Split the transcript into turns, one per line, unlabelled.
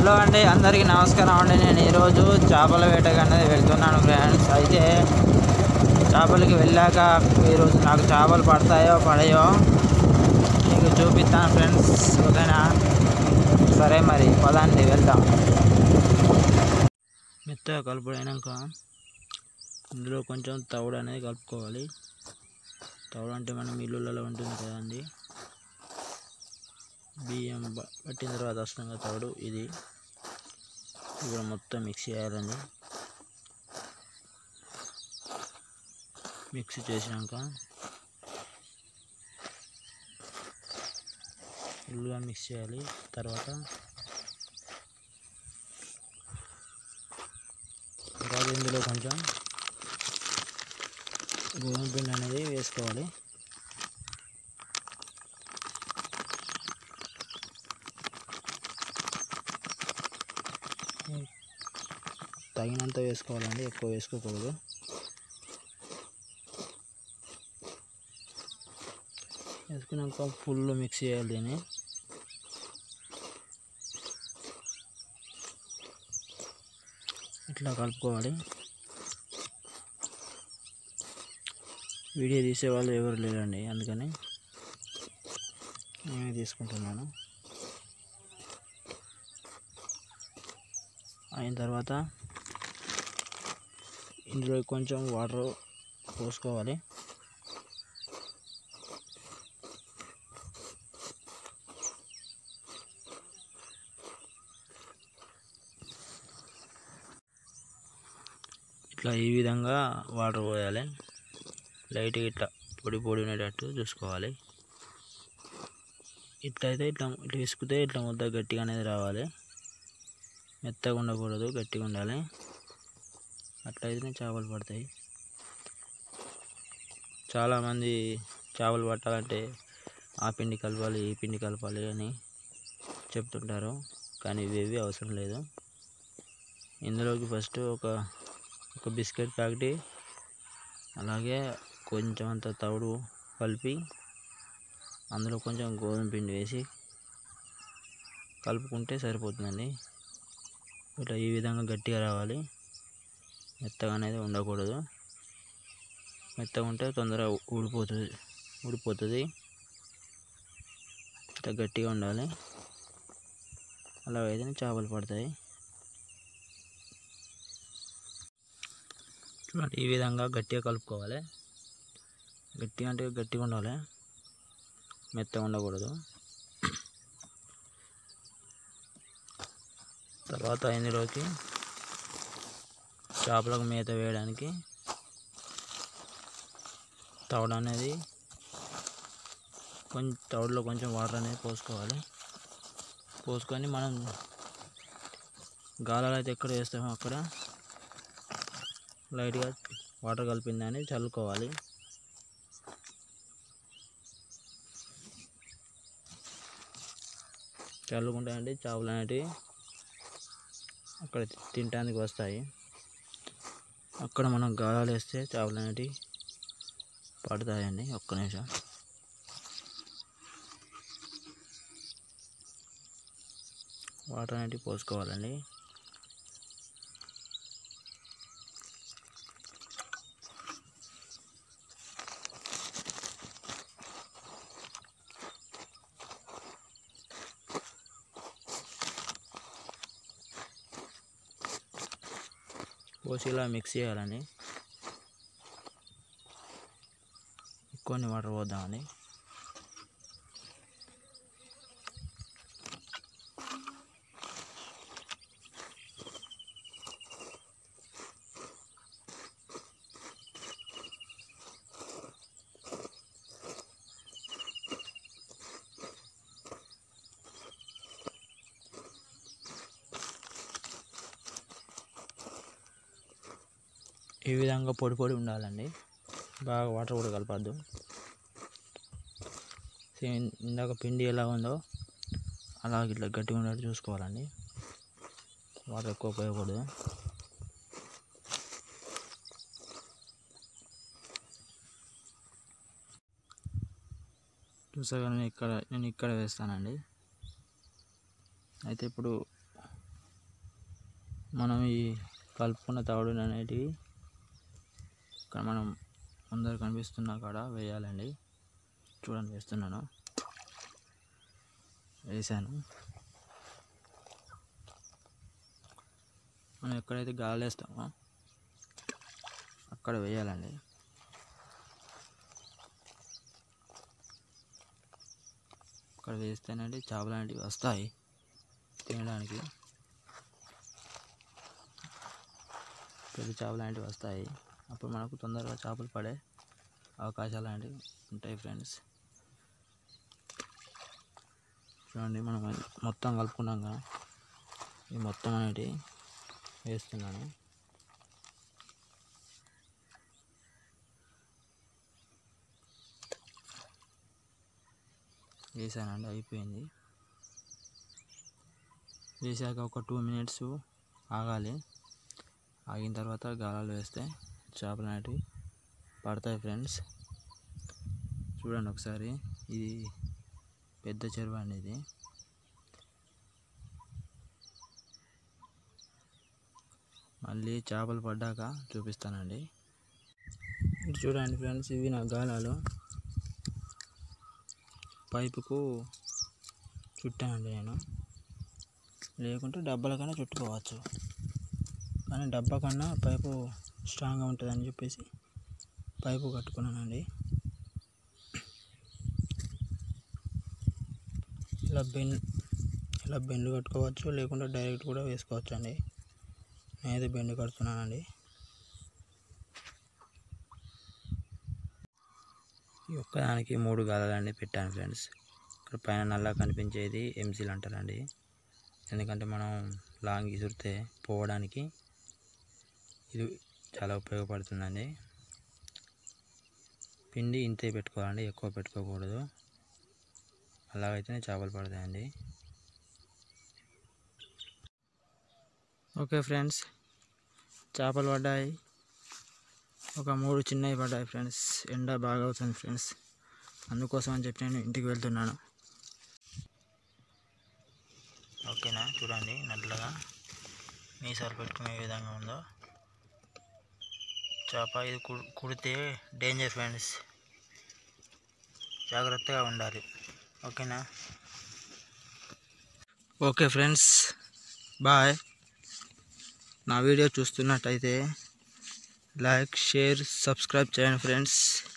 hello అండి అందరికీ నమస్కారం అండి నేను ఈరోజు చేపల వేటకు అనేది వెళ్తున్నాను ఫ్రెండ్స్ అయితే చేపలకి వెళ్ళాక ఈరోజు నాకు చేపలు పడతాయో పడయో మీకు చూపిస్తాను ఫ్రెండ్స్ ఓకేనా సరే మరి పదండి వెళ్దాం మెత్తగా కలుపుడైనాక ఇందులో కొంచెం తవుడు అనేది కలుపుకోవాలి తవుడు అంటే మనం ఇల్లులలో ఉంటుంది కదండి బియ్యం బ- పట్టిన తర్వాత వస్తుంది కదా తవుడు ఇది ఇప్పుడు మొత్తం మిక్స్ చేయాలండి మిక్స్ చేసినాక ఫుల్గా మిక్స్ చేయాలి తర్వాత తర్వాత ఇందులో కొంచెం గోధుమ పిండి అనేది వేసుకోవాలి తగినంత వేసుకోవాలండి ఎక్కువ వేసుకోకూడదు వేసుకున్నాక ఫుల్ మిక్స్ చేయాలి దీన్ని ఇట్లా కలుపుకోవాలి వీడియో తీసే వాళ్ళు ఎవరు లేరండి అందుకని నేనే తీసుకుంటున్నాను అయిన తర్వాత ఇందులో కొంచెం వాటర్ పోసుకోవాలి ఇట్లా ఈ విధంగా వాటర్ పోయాలి లైట్గా ఇట్లా పొడి పొడి ఉండేటట్టు చూసుకోవాలి ఇట్లా అయితే ఇట్లా ఇట్లా విసుకుతే ఇట్లా ముద్ద గట్టిగా అనేది రావాలి మెత్తగా ఉండకూడదు గట్టిగా ఉండాలి అట్లయితేనే చేపలు పడతాయి చాలామంది చేపలు పట్టాలంటే ఆ పిండి కలపాలి ఈ పిండి కలపాలి అని చెప్తుంటారు కానీ ఇవేవి అవసరం లేదు ఇందులోకి ఫస్ట్ ఒక ఒక బిస్కెట్ ప్యాకెట్ అలాగే కొంచెం అంత తవుడు కలిపి అందులో కొంచెం గోధుమ పిండి వేసి కలుపుకుంటే సరిపోతుందండి ఇట్లా ఈ విధంగా గట్టిగా రావాలి మెత్తగా అనేది ఉండకూడదు మెత్తగా ఉంటే తొందరగా ఊడిపోతుంది ఊడిపోతుంది ఇట్లా గట్టిగా ఉండాలి అలాగైతే చేపలు పడతాయి చూడండి ఈ విధంగా గట్టిగా కలుపుకోవాలి గట్టిగా అంటే గట్టిగా ఉండాలి మెత్తగా ఉండకూడదు తర్వాత ఇందులోకి చేపలకు మేత వేయడానికి తవుడు అనేది కొంచెం తవుడులో కొంచెం వాటర్ అనేది పోసుకోవాలి పోసుకొని మనం గాలాలు అయితే ఎక్కడ వేస్తామో అక్కడ లైట్గా వాటర్ కలిపిందని చల్లుకోవాలి చల్లుకుంటే అండి చేపలు అనేటివి అక్కడ తినడానికి వస్తాయి అక్కడ మనం గాలాలు వేస్తే చేపలు అనేటివి పడతాయండి ఒక్క నిమిషం వాటర్ అనేటివి పోసుకోవాలండి పోసి ఇలా మిక్స్ చేయాలండి కొన్ని వాటర్ పోద్దామని ఈ విధంగా పొడి పొడి ఉండాలండి బాగా వాటర్ కూడా కలపద్దు సేమ్ ఇందాక పిండి ఎలా ఉందో అలాగే ఇట్లా గట్టిగా ఉండేట్టు చూసుకోవాలండి వాటర్ ఎక్కువ పోయకూడదు చూసాగా నేను ఇక్కడ నేను ఇక్కడ వేస్తానండి అయితే ఇప్పుడు మనం ఈ కలుపుకున్న తవుడు అనేటివి ఇక్కడ మనం ముందర కనిపిస్తున్న కాడ వేయాలండి చూడండి వేస్తున్నాను వేసాను మనం ఎక్కడైతే గాలి వేస్తామో అక్కడ వేయాలండి అక్కడ వేస్తేనండి చేపలు అనేటివి వస్తాయి తినడానికి పెద్ద చేపలు అనేటివి వస్తాయి అప్పుడు మనకు తొందరగా చేపలు పడే అవకాశాలు అనేటివి ఉంటాయి ఫ్రెండ్స్ చూడండి మనం మొత్తం కలుపుకున్నాక ఈ మొత్తం అనేటివి వేస్తున్నాను వేసానండి అయిపోయింది వేసాక ఒక టూ మినిట్స్ ఆగాలి ఆగిన తర్వాత గాలాలు వేస్తే చేపలు అనేటివి పడతాయి ఫ్రెండ్స్ చూడండి ఒకసారి ఇది పెద్ద చెరువు అండి ఇది మళ్ళీ చేపలు పడ్డాక చూపిస్తానండి ఇటు చూడండి ఫ్రెండ్స్ ఇవి నా గాలాలు పైపుకు చుట్టానండి నేను లేకుంటే డబ్బాల కన్నా చుట్టుకోవచ్చు కానీ డబ్బా కన్నా పైపు స్ట్రాంగ్గా ఉంటుందని చెప్పేసి పైపు కట్టుకున్నానండి ఇలా బెన్ ఇలా బెండ్ కట్టుకోవచ్చు లేకుంటే డైరెక్ట్ కూడా వేసుకోవచ్చు అండి నేనైతే బెండ్ కడుతున్నానండి ఈ ఒక్కదానికి మూడు గాలాలన్నీ పెట్టాను ఫ్రెండ్స్ ఇక్కడ పైన నల్ల కనిపించేది ఎంసీలు అంటారండి ఎందుకంటే మనం లాంగ్ ఇసురితే పోవడానికి ఇది చాలా ఉపయోగపడుతుందండి పిండి ఇంతే పెట్టుకోవాలండి ఎక్కువ పెట్టుకోకూడదు అలాగైతేనే చేపలు పడతాయండి ఓకే ఫ్రెండ్స్ చేపలు పడ్డాయి ఒక మూడు చిన్నవి పడ్డాయి ఫ్రెండ్స్ ఎండ బాగా అవుతుంది ఫ్రెండ్స్ అందుకోసం అని చెప్పి నేను ఇంటికి వెళ్తున్నాను ఓకేనా చూడండి నల్లగా మీసాలు పెట్టుకునే విధంగా ఉందో చేప ఇది కు- కుడితే డేంజర్ ఫ్రెండ్స్ జాగ్రత్తగా ఉండాలి ఓకేనా ఓకే ఫ్రెండ్స్ బాయ్ నా వీడియో చూస్తున్నట్టయితే లైక్ షేర్ సబ్స్క్రైబ్ చేయండి ఫ్రెండ్స్